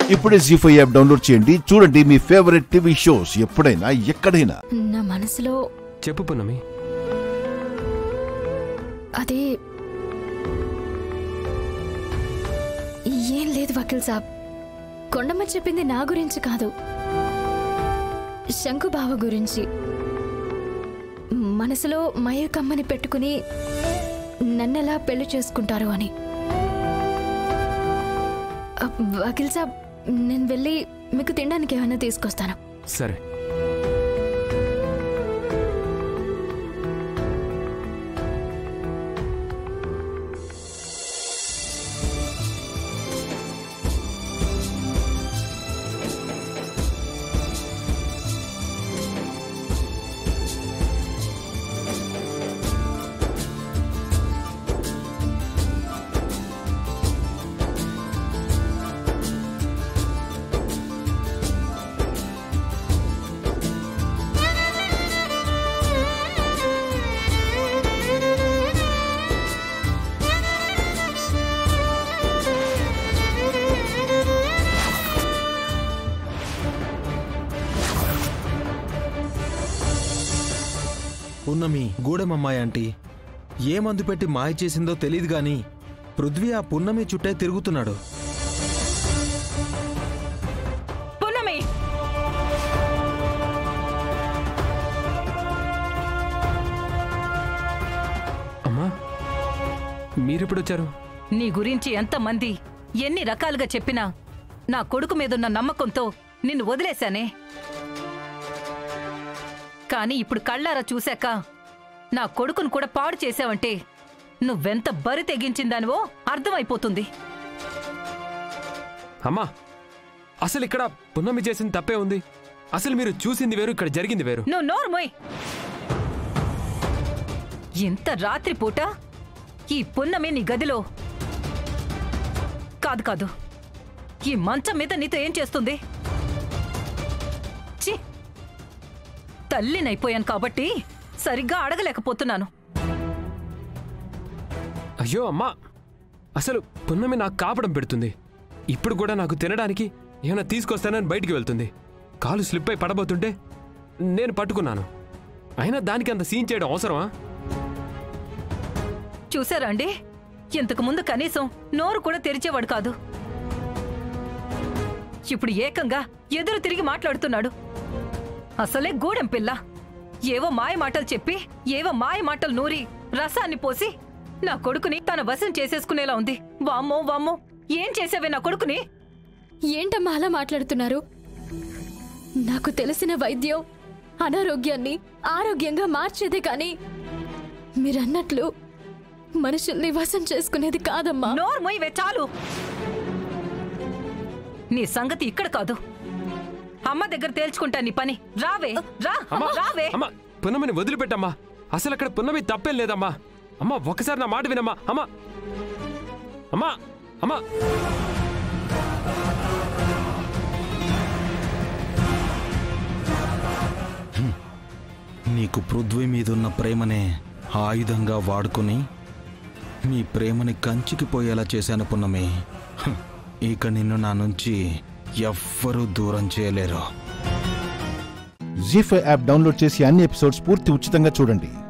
ఇప్పుడే G five app download చేయండి చూడండి మీ ఫేవరెట్ టీవీ షోస్ ఎప్పుడైనా ఎక్కడైనా నా మనసులో చెప్పు పున్నమి అది ఏం లేదు వకీల్ సాబ్ కొండమ్మ చెప్పింది నా గురించి కాదు శంకుబావ గురించి మనసులో మయకమ్మని పెట్టుకుని నన్నెలా పెళ్లి చేసుకుంటారు అని అ, వకీల్ సాబ్ నేను వెళ్ళి మీకు తినడానికి ఏమైనా తీసుకొస్తాను సరే పున్నమి గూడెమమ్మాయి ఆంటీ ఏ మందు పెట్టి మాయ చేసిందో తెలియదు గాని పృథ్వీ ఆ పున్నమి చుట్టే తిరుగుతున్నాడు పున్నమి అమ్మా మీరెప్పుడు వచ్చారు నీ గురించి ఎంతమంది ఎన్ని రకాలుగా చెప్పినా నా కొడుకు మీదున్న నమ్మకంతో నిన్ను వదిలేశానే కానీ ఇప్పుడు కళ్ళారా చూశాక నా కొడుకును కూడా పాడు చేశావంటే నువ్వెంత బరి తెగించిందానివో అర్థమైపోతుంది అమ్మా అసలు ఇక్కడ పున్నమి చేసింది తప్పే ఉంది అసలు మీరు చూసింది వేరు ఇక్కడ జరిగింది వేరు నువ్వు నోరుమోయ్ ఇంత రాత్రిపూట ఈ పున్నమి నీ గదిలో కాదు కాదు ఈ మంచం మీద నీతో ఏం చేస్తుంది ఛీ తల్లినైపోయాను కాబట్టి సరిగ్గా అడగలేకపోతున్నాను అయ్యో అమ్మా అసలు పున్నమి నాకు కాపడం పెడుతుంది ఇప్పుడు కూడా నాకు తినడానికి ఏమైనా తీసుకొస్తానని బయటికి వెళ్తుంది కాలు స్లిప్ అయి పడబోతుంటే నేను పట్టుకున్నాను అయినా దానికి అంత సీన్ చేయడం అవసరమా చూసారా అండి ఇంతకు ముందు కనీసం నోరు కూడా తెరిచేవాడు కాదు ఇప్పుడు ఏకంగా ఎదురు తిరిగి మాట్లాడుతున్నాడు అసలే గూడెం పిల్ల ఏవో మాయ మాటలు చెప్పి ఏవో మాయ మాటలు నూరి రసాన్ని పోసి నా కొడుకుని తన వశం చేసేసుకునేలా ఉంది వామ్మో వామ్మో ఏం చేసావే నా కొడుకుని ఏంటమ్మా అలా మాట్లాడుతున్నారు నాకు తెలిసిన వైద్యం అనారోగ్యాన్ని ఆరోగ్యంగా మార్చేదే కానీ మీరన్నట్లు మనుషుల్ని వశం చేసుకునేది కాదమ్మా నోరు మొయ్యవే చాలు నీ సంగతి ఇక్కడ కాదు అమ్మ దగ్గర తేల్చుకుంటా నీ పని రావే రా అమ్మా రావే అమ్మా పున్నమిని వదిలిపెట్టమ్మా అసలు అక్కడ పున్నమి తప్పేం లేదమ్మా అమ్మా ఒక్కసారి నా మాట వినమ్మా అమ్మా అమ్మా అమ్మా నీకు పృథ్వీ మీదున్న ప్రేమనే ఆయుధంగా వాడుకుని నీ ప్రేమని కంచికి పోయేలా చేశాను పున్నమి హ్, ఇక నిన్ను నా నుంచి ఎవ్వరూ దూరం చేయలేరు జీ ఫైవ్ యాప్ డౌన్లోడ్ చేసి అన్ని ఎపిసోడ్స్ పూర్తి ఉచితంగా చూడండి